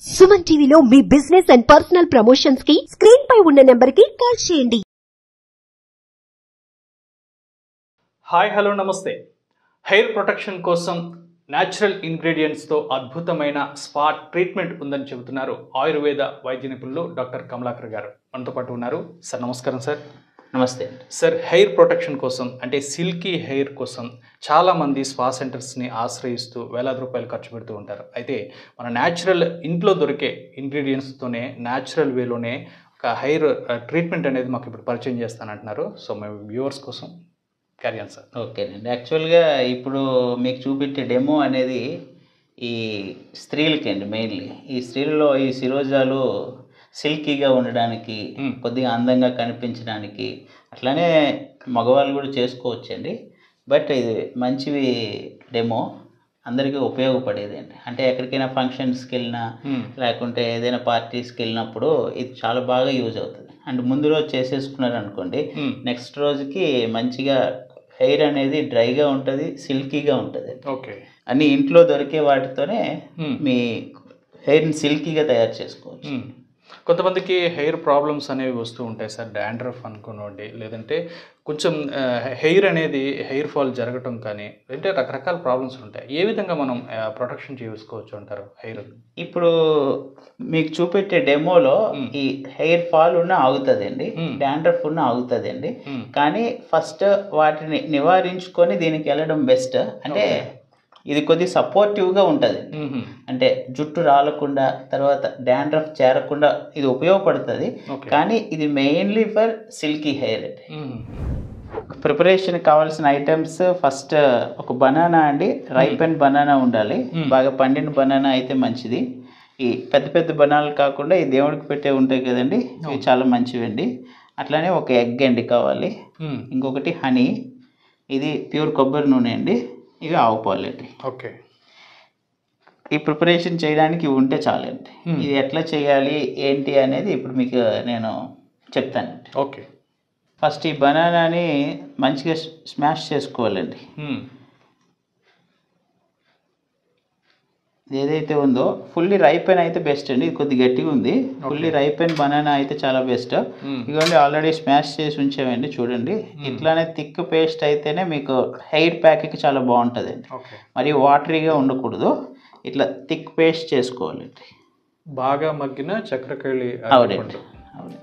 సుమన్ టీవీలో మీ business and personal promotions కి స్క్రీన్ పై ఉన్న నెంబర్ కి కాల్ చేయండి hi hello namaste hair protection కోసం న్యాచురల్ ఇంగ్రీడియంట్స్తో అద్భుతమైన స్పా ట్రీట్మెంట్ ఉందని చెబుతున్నారు ఆయుర్వేద వైద్య నిపుణులు డాక్టర్ కమలాకర్ గారు మనతో పాటు ఉన్నారు సార్ నమస్కారం సార్ నమస్తే అండి సార్ హెయిర్ ప్రొటెక్షన్ కోసం అంటే సిల్కీ హెయిర్ కోసం చాలామంది స్పా సెంటర్స్ని ఆశ్రయిస్తూ వేలాది రూపాయలు ఖర్చు పెడుతూ ఉంటారు అయితే మన న్యాచురల్ ఇంట్లో దొరికే ఇంగ్రీడియంట్స్తోనే న్యాచురల్ వేలోనే ఒక హెయిర్ ట్రీట్మెంట్ అనేది మాకు ఇప్పుడు పరిచయం చేస్తానంటున్నారు సో మేము వ్యూవర్స్ కోసం క్యారియన్ సార్ ఓకేనండి యాక్చువల్గా ఇప్పుడు మీకు చూపెట్టే డెమో అనేది ఈ స్త్రీలకి అండి మెయిన్లీ ఈ స్త్రీలలో ఈ శిరోజాలు సిల్కీగా ఉండడానికి మ్మ్. కొద్దిగా అందంగా కనిపించడానికి అట్లానే మగవాళ్ళు కూడా చేసుకోవచ్చండి బట్ ఇది మంచివి డెమో అందరికీ ఉపయోగపడేది అండి అంటే ఎక్కడికైనా ఫంక్షన్స్కి వెళ్ళినా లేకుంటే ఏదైనా పార్టీస్కి వెళ్ళినప్పుడు ఇది చాలా బాగా యూజ్ అవుతుంది అండ్ ముందు రోజు చేసేసుకున్నారు అనుకోండి నెక్స్ట్ రోజుకి మంచిగా హెయిర్ అనేది డ్రైగా ఉంటుంది సిల్కీగా ఉంటుంది ఓకే అన్ని ఇంట్లో దొరికే వాటితోనే Hmm. మీ హెయిర్ని సిల్కీగా తయారు చేసుకోవచ్చు మ్మ్. కొంతమందికి హెయిర్ ప్రాబ్లమ్స్ అనేవి వస్తూ ఉంటాయి సార్ డాండ్రఫ్ అనుకోనండి లేదంటే కొంచెం హెయిర్ అనేది హెయిర్ ఫాల్ జరగటం కానీ అంటే రకరకాల ప్రాబ్లమ్స్ ఉంటాయి ఏ విధంగా మనం ప్రొటెక్షన్ చేసుకోవచ్చు అంటారు హెయిర్ ఇప్పుడు మీకు చూపెట్టే డెమోలో Hmm. ఈ హెయిర్ ఫాల్ ఉన్న ఆగుతుందండి Hmm. డాండ్రఫ్ ఉన్న ఆగుతుందండి కానీ ఫస్ట్ వాటిని నివారించుకొని దీనికి వెళ్ళడం బెస్ట్ అంటే ఇది కొద్ది సపోర్టివ్గా ఉంటుంది అంటే జుట్టు రాలకుండా తర్వాత డాండ్రఫ్ చేరకుండా ఇది ఉపయోగపడుతుంది ఓకే కానీ ఇది మెయిన్లీ ఫర్ సిల్కీ హెయిర్ అండి ప్రిపరేషన్ కావాల్సిన ఐటమ్స్ ఫస్ట్ ఒక బనానా అండి రైపెన్ బనానా ఉండాలి Hmm. బాగా పండిన బనానా అయితే మంచిది ఈ పెద్ద పెద్ద బనానాలు కాకుండా ఈ దేవుడికి పెట్టే ఉంటాయి కదండి ఇవి చాలా మంచివండి అట్లానే ఒక ఎగ్ అండి కావాలి ఇంకొకటి హనీ ఇది ప్యూర్ కొబ్బరి నూనె అండి ఇవి ఆవు పాలు అండి ఓకే ఈ ప్రిపరేషన్ చేయడానికి ఇవి ఉంటే చాలండి Hmm. ఇది ఎట్లా చేయాలి ఏంటి అనేది ఇప్పుడు మీకు నేను చెప్తానండి ఓకే ఫస్ట్ ఈ బనానాని మంచిగా స్మాష్ చేసుకోవాలండి ఇది ఏదైతే ఉందో ఫుల్లీ రైపెన్ అయితే బెస్ట్ అండి ఇది కొద్ది గట్టిగా ఉంది ఫుల్లీ రైపెన్ బనానా అయితే చాలా బెస్ట్ ఇదిగోండి ఆల్రెడీ స్మాష్ చేసి ఉంచామండి చూడండి ఇట్లానే థిక్ పేస్ట్ అయితేనే మీకు హెయిర్ ప్యాక్కి చాలా బాగుంటుందండి ఓకే మరి వాటరీగా ఉండకూడదు ఇట్లా థిక్ పేస్ట్ చేసుకోవాలండి బాగా మగ్గిన చక్రకేళి అవునండి అవును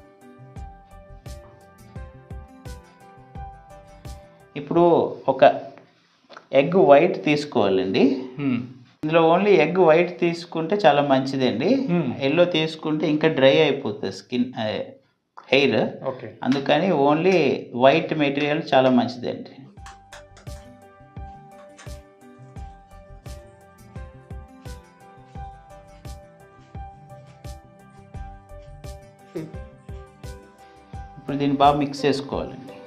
ఇప్పుడు ఒక ఎగ్ వైట్ తీసుకోవాలండి ఇందులో ఓన్లీ ఎగ్ వైట్ తీసుకుంటే చాలా మంచిదండి Hmm. ఎల్లో తీసుకుంటే ఇంకా డ్రై అయిపోతుంది స్కిన్ హెయిర్ ఓకే అందుకని ఓన్లీ వైట్ మెటీరియల్ చాలా మంచిదండి ఇప్పుడు దీన్ని బాగా మిక్స్ చేసుకోవాలండి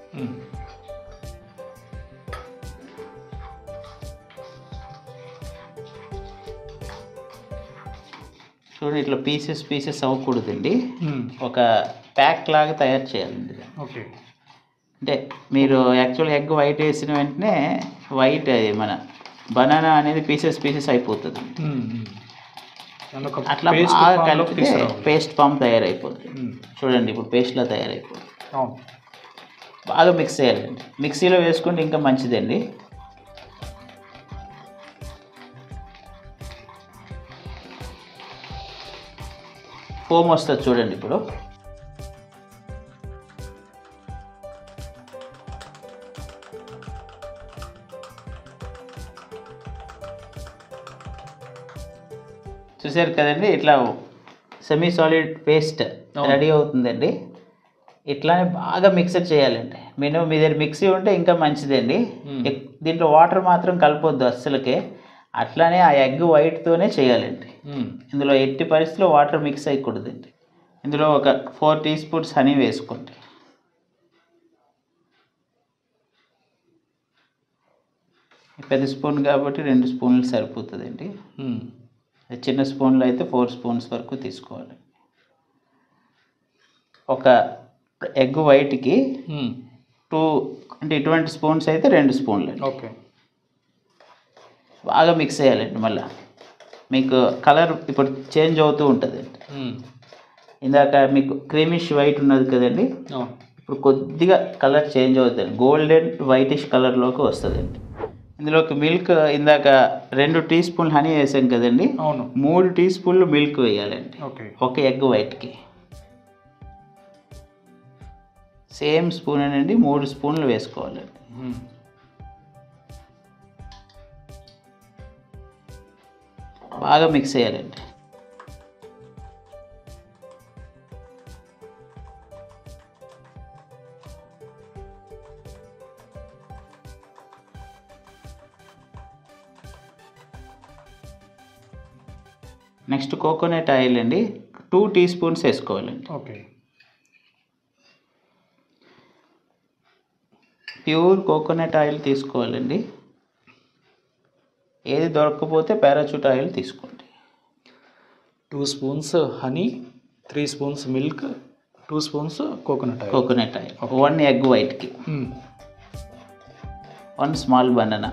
చూడండి ఇట్లా పీసెస్ పీసెస్ అవ్వకూడదండి ఒక ప్యాక్ లాగా తయారు చేయాలండి ఓకే అంటే మీరు యాక్చువల్ ఎగ్ వైట్ వేసిన వెంటనే వైట్ అది మన బనానా అనేది పీసెస్ పీసెస్ అయిపోతుంది అట్లా బాగా కలిపితే పేస్ట్ ఫామ్ తయారైపోతుంది చూడండి ఇప్పుడు పేస్ట్లా తయారైపోతుంది అవును బాగా మిక్స్ చేయాలండి మిక్సీలో వేసుకుంటే ఇంకా మంచిదండి ఫోమ్ వస్తుంది చూడండి ఇప్పుడు చూసారు కదండి ఇట్లా సెమీ సాలిడ్ పేస్ట్ అవును. రెడీ అవుతుందండి ఇట్లానే బాగా మిక్సర్ చేయాలండి మినిమం మీ దగ్గర మిక్సీ ఉంటే ఇంకా మంచిదండి Hmm. ఎక్- దీంట్లో వాటర్ మాత్రం కలపొద్దు అస్సలకే అట్లానే ఆ ఎగ్ వైట్తోనే చేయాలండి ఇందులో ఎట్టి పరిస్థితిలో వాటర్ మిక్స్ అయ్యకూడదండి ఇందులో ఒక ఫోర్ టీ స్పూన్స్ హనీ వేసుకోండి పెద్ద స్పూన్ కాబట్టి రెండు స్పూన్లు సరిపోతుందండి చిన్న స్పూన్లో అయితే ఫోర్ స్పూన్స్ వరకు తీసుకోవాలి ఒక ఎగ్ వైట్కి టూ అంటే ఇటువంటి స్పూన్స్ అయితే రెండు స్పూన్లు ఓకే బాగా మిక్స్ చేయాలండి మళ్ళీ మీకు కలర్ ఇప్పుడు చేంజ్ అవుతూ ఉంటుంది మ్మ్. ఇందాక మీకు క్రీమిష్ వైట్ ఉన్నది కదండి అవును ఇప్పుడు కొద్దిగా కలర్ చేంజ్ అవుతుంది గోల్డెన్ వైటిష్ కలర్లోకి వస్తుందండి ఇందులోకి మిల్క్ ఇందాక రెండు టీ స్పూన్లు హనీ వేసాం కదండి అవును మూడు టీ స్పూన్లు మిల్క్ వేయాలండి ఓకే ఒక ఎగ్ వైట్కి సేమ్ స్పూన్ అండి మూడు స్పూన్లు వేసుకోవాలండి మ్మ్. బాగా మిక్స్ చేయాలండి నెక్స్ట్ కోకోనట్ ఆయిల్ అండి టూ టీ స్పూన్స్ వేసుకోవాలండి ఓకే ప్యూర్ కోకోనట్ ఆయిల్ తీసుకోవాలండి ఏది దొరకకపోతే పారాచూట్ ఆయిల్ తీసుకోండి two spoons honey three spoons milk two spoons coconut oil coconut oil one egg వైట్కి మ్మ్. వన్ స్మాల్ బనానా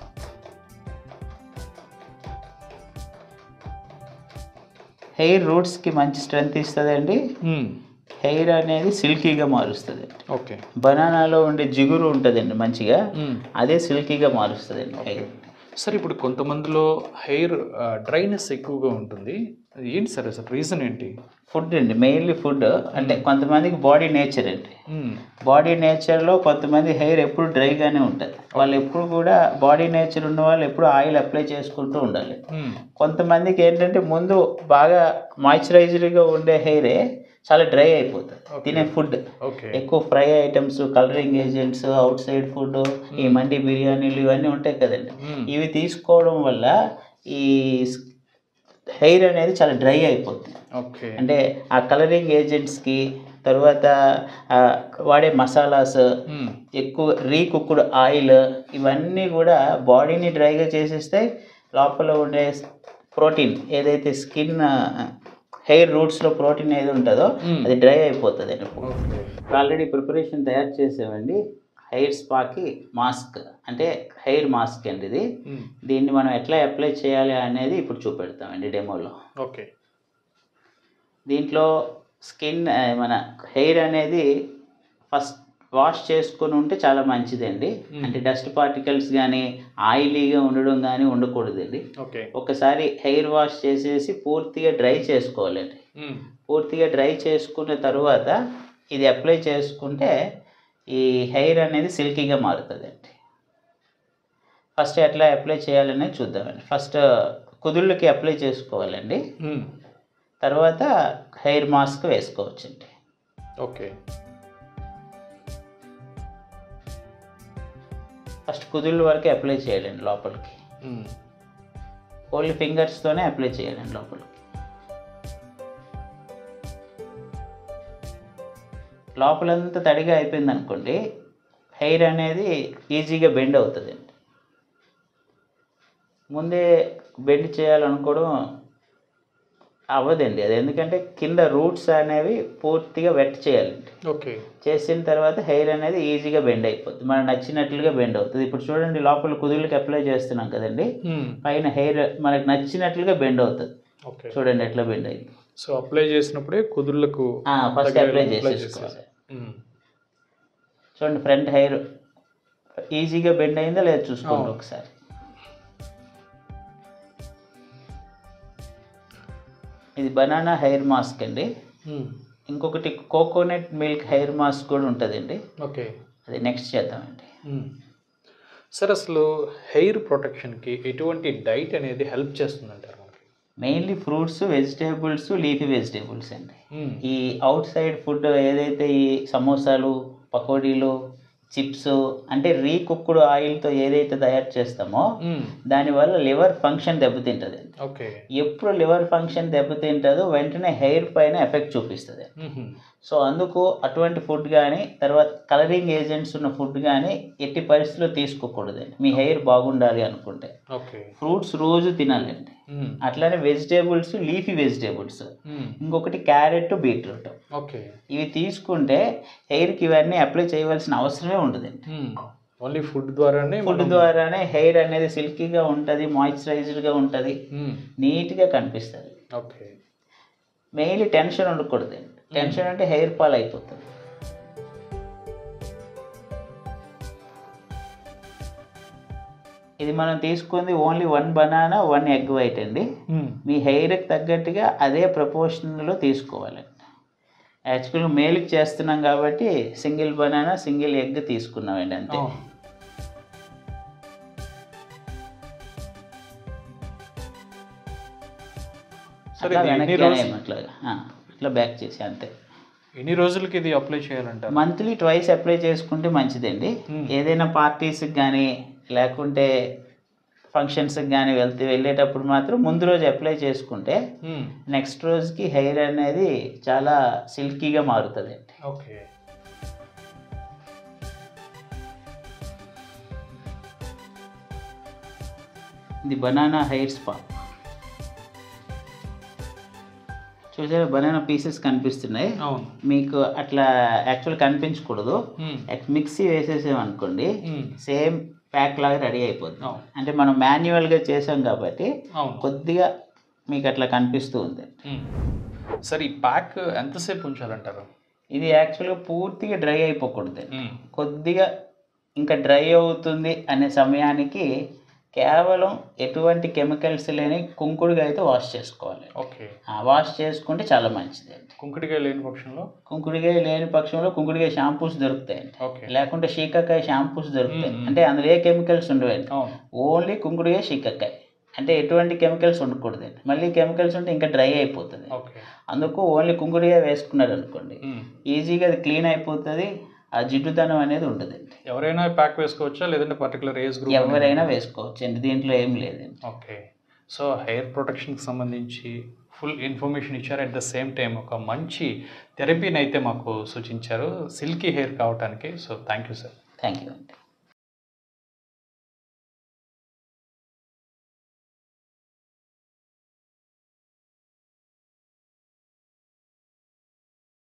హెయిర్ రూట్స్కి మంచి స్ట్రెంగ్త్ ఇస్తుందండి మ్మ్. హెయిర్ అనేది సిల్కీగా మారుస్తుంది ఓకే బనానాలో ఉండే జిగురు ఉంటుందండి మంచిగా మ్మ్. అదే సిల్కీగా మారుస్తుందండి హెయిర్ సార్ ఇప్పుడు కొంతమందిలో హెయిర్ డ్రైనెస్ ఎక్కువగా ఉంటుంది అది ఏంటి సార్ అసలు రీజన్ ఏంటి ఫుడ్ అండి మెయిన్లీ ఫుడ్ అంటే కొంతమందికి బాడీ నేచర్ అండి మ్మ్. బాడీ నేచర్లో కొంతమంది హెయిర్ ఎప్పుడు డ్రైగానే ఉంటుంది వాళ్ళు ఎప్పుడు కూడా బాడీ నేచర్ ఉన్న వాళ్ళు ఎప్పుడు ఆయిల్ అప్లై చేసుకుంటూ ఉండాలి మ్మ్. కొంతమందికి ఏంటంటే ముందు బాగా మాయిశ్చరైజర్గా ఉండే హెయిరే చాలా డ్రై అయిపోతుంది తినే ఫుడ్ ఓకే ఎక్కువ fry items colouring agents outside food ఈ మండి బిర్యానీలు ఇవన్నీ ఉంటాయి కదండి మ్మ్. ఇవి తీసుకోవడం వల్ల ఈ హెయిర్ అనేది చాలా డ్రై అయిపోతుంది ఓకే అంటే ఆ కలరింగ్ ఏజెంట్స్కి తర్వాత ఆ వాడే మసాలాస్ మ్మ్. ఎక్కువ రీకుక్డ్ ఆయిల్ ఇవన్నీ కూడా బాడీని డ్రైగా చేసేస్తే లోపల ఉండే ప్రోటీన్ ఏదైతే స్కిన్ హెయిర్ రూట్స్లో ప్రోటీన్ ఏది ఉంటుందో Hmm. అది డ్రై అయిపోతుంది అండి ఓకే ఆల్రెడీ ప్రిపరేషన్ తయారు చేసామండి హెయిర్ స్పాకి మాస్క్ అంటే హెయిర్ మాస్క్ అండి ఇది మ్మ్. దీన్ని మనం ఎట్లా అప్లై చేయాలి అనేది ఇప్పుడు చూపెడతామండి డెమోలో ఓకే దీంట్లో స్కిన్ ఆ, మన హెయిర్ అనేది ఫస్ట్ వాష్ చేసుకొని ఉంటే చాలా మంచిదండి Hmm. అంటే డస్ట్ పార్టికల్స్ కానీ ఆయిలీగా ఉండడం కానీ ఉండకూడదండి ఓకే ఒకసారి హెయిర్ వాష్ చేసేసి పూర్తిగా డ్రై చేసుకోవాలండి మ్మ్. పూర్తిగా డ్రై చేసుకున్న తర్వాత ఇది అప్లై చేసుకుంటే ఈ హెయిర్ అనేది సిల్కీగా మారుతుందండి ఫస్ట్ ఎట్లా అప్లై చేయాలనేది చూద్దామండి ఫస్ట్ కుదుళ్ళకి అప్లై చేసుకోవాలండి మ్మ్. తర్వాత హెయిర్ మాస్క్ వేసుకోవచ్చండి ఓకే ఫస్ట్ కుదుళ్ళ వరకే అప్లై చేయాలండి లోపలికి మ్మ్. ఓన్లీ ఫింగర్స్తోనే అప్లై చేయాలండి లోపలికి లోపలంతా తడిగా అయిపోయింది అనుకోండి హెయిర్ అనేది ఈజీగా బెండ్ అవుతుందండి ముందే బెండ్ చేయాలనుకోవడం అవ్వదండి అది ఎందుకంటే కింద రూట్స్ అనేవి పూర్తిగా వెట్ చేయాలండి ఓకే చేసిన తర్వాత హెయిర్ అనేది ఈజీగా బెండ్ అయిపోతుంది మనకు నచ్చినట్లుగా బెండ్ అవుతుంది ఇప్పుడు చూడండి లోపల కుదుళ్ళకి అప్లై చేస్తున్నాం కదండి మ్మ్. పైన హెయిర్ మనకు నచ్చినట్లుగా బెండ్ అవుతుంది ఓకే చూడండి ఎట్లా బెండ్ అయింది సో అప్లై చేసినప్పుడే కుదుర్లకు ఫస్ట్ దగ్గర అప్లై apply చేసేసుకోవాలి మ్మ్. చూడండి ఫ్రంట్ హెయిర్ ఈజీగా బెండ్ అయిందా లేదా చూసుకోండి అవును. ఒకసారి ఇది బనానా హెయిర్ మాస్క్ అండి మ్మ్. ఇంకొకటి కోకోనట్ మిల్క్ హెయిర్ మాస్క్ కూడా ఉంటుందండి ఓకే అది నెక్స్ట్ చేద్దామండి మ్మ్. సార్ అసలు హెయిర్ ప్రొటెక్షన్కి ఎటువంటి డైట్ అనేది హెల్ప్ చేస్తుందంటారు మనకి mainly fruits vegetables leafy vegetables అండి మ్మ్. ఈ అవుట్ సైడ్ ఫుడ్ ఏదైతే ఈ సమోసాలు పకోడీలు చిప్స్ అంటే రీకుక్డ్ ఆయిల్తో ఏదైతే తయారు చేస్తామో మ్మ్. దానివల్ల లివర్ ఫంక్షన్ దెబ్బతింటుంది ఓకే ఎప్పుడు లివర్ ఫంక్షన్ దెబ్బతింటుందో వెంటనే హెయిర్ పైన ఎఫెక్ట్ చూపిస్తుంది మ్మ్. సో అందుకు అటువంటి ఫుడ్ కానీ తర్వాత కలరింగ్ ఏజెంట్స్ ఉన్న ఫుడ్ కానీ ఎట్టి పరిస్థితుల్లో తీసుకోకూడదండి మీ హెయిర్ బాగుండాలి అనుకుంటే ఓకే ఫ్రూట్స్ రోజు తినాలండి మ్మ్. అట్లానే వెజిటేబుల్స్ లీఫీ వెజిటేబుల్స్ మ్మ్. ఇంకొకటి క్యారెట్ బీట్రూట్ ఓకే ఇవి తీసుకుంటే హెయిర్కి ఇవన్నీ అప్లై చేయవలసిన అవసరమే ఉండదండి మ్మ్. ఓన్లీ ఫుడ్ ద్వారానే ఫుడ్ ద్వారానే హెయిర్ అనేది సిల్కీగా ఉంటుంది మాయిశ్చరైజ్డ్గా ఉంటుంది నీట్గా కనిపిస్తుంది ఓకే మెయిన్లీ టెన్షన్ ఉండకూడదు టెన్షన్ అంటే హెయిర్ ఫాల్ అయిపోతుంది ఇది మనం తీసుకుంది only one banana one egg white అండి మీ హెయిర్కి తగ్గట్టుగా అదే ప్రపోర్షన్లో తీసుకోవాలండి యాక్చువల్గా మేల్కి చేస్తున్నాం కాబట్టి సింగిల్ బనానా సింగిల్ ఎగ్ తీసుకున్నామండి అంతే సరే అట్లా ఇది ఎన్ని వెనక్కి రోజు- అనేయం అట్లా ఆ, ఇట్లా బ్యాక్ చేసి అంతే ఎన్ని రోజులకి ఇది అప్లై చేయాలంటారు మంత్లీ ట్వైస్ అప్లై చేసుకుంటే మంచిదండి Hmm. ఏదైనా పార్టీస్కి కానీ లేకుంటే ఫంక్షన్స్కి కానీ వెళ్తే వెళ్ళేటప్పుడు మాత్రం ముందు రోజు అప్లై చేసుకుంటే మ్మ్. నెక్స్ట్ రోజుకి హెయిర్ అనేది చాలా సిల్కీగా మారుతుంది ఓకే ఇది బనానా హెయిర్ స్పా చూసారా బనానా పీసెస్ కనిపిస్తున్నాయి అవును మీకు అట్లా యాక్చువల్ కనిపించకూడదు మ్మ్. మిక్సీ వేసేసామనుకోండి మ్మ్. సేమ్ ప్యాక్ లాగా రెడీ అయిపోతుంది అవును అంటే మనం మాన్యువల్గా చేసాం కాబట్టి అవును కొద్దిగా మీకు అట్లా కనిపిస్తూ ఉంది మ్మ్. సరే ఈ ప్యాక్ ఎంతసేపు ఉంచాలంటారు ఇది యాక్చువల్గా పూర్తిగా డ్రై అయిపోకూడదు మ్మ్. కొద్దిగా ఇంకా డ్రై అవుతుంది అనే సమయానికి కేవలం ఎటువంటి కెమికల్స్ లేని కుంకుడుగా అయితే వాష్ చేసుకోవాలి ఓకే ఆ వాష్ చేసుకుంటే చాలా మంచిది అండి కుంకుడికాయ లేని పక్షంలో కుంకుడికాయ లేని పక్షంలో కుంకుడికాయ షాంపూస్ దొరుకుతాయండి ఓకే లేకుంటే షీకాకాయ షాంపూస్ దొరుకుతాయి మ్మ్. అంటే అందులో ఏ కెమికల్స్ ఉండవండి అవును ఓన్లీ కుంకుడుకాయ షీకాకాయ అంటే ఎటువంటి కెమికల్స్ ఉండకూడదండి మళ్ళీ కెమికల్స్ ఉంటే ఇంకా డ్రై అయిపోతుంది ఓకే అందుకు ఓన్లీ కుంకుడుకాయ వేసుకున్నారు అనుకోండి మ్మ్. ఈజీగా అది క్లీన్ అయిపోతుంది ఆ జిడ్డుతనం అనేది ఉండదండి ఎవరైనా ప్యాక్ వేసుకోవచ్చా లేదంటే పర్టికులర్ ఏజ్ గ్రూప్ ఎవరైనా వేసుకోవచ్చు అండి దీంట్లో ఏం లేదండి ఓకే సో హెయిర్ ప్రొటెక్షన్కి సంబంధించి ఫుల్ ఇన్ఫర్మేషన్ ఇచ్చారు అట్ ద సేమ్ టైం ఒక మంచి థెరపీని అయితే మాకు సూచించారు సిల్కీ హెయిర్ కావడానికి so thank you sir thank you అండి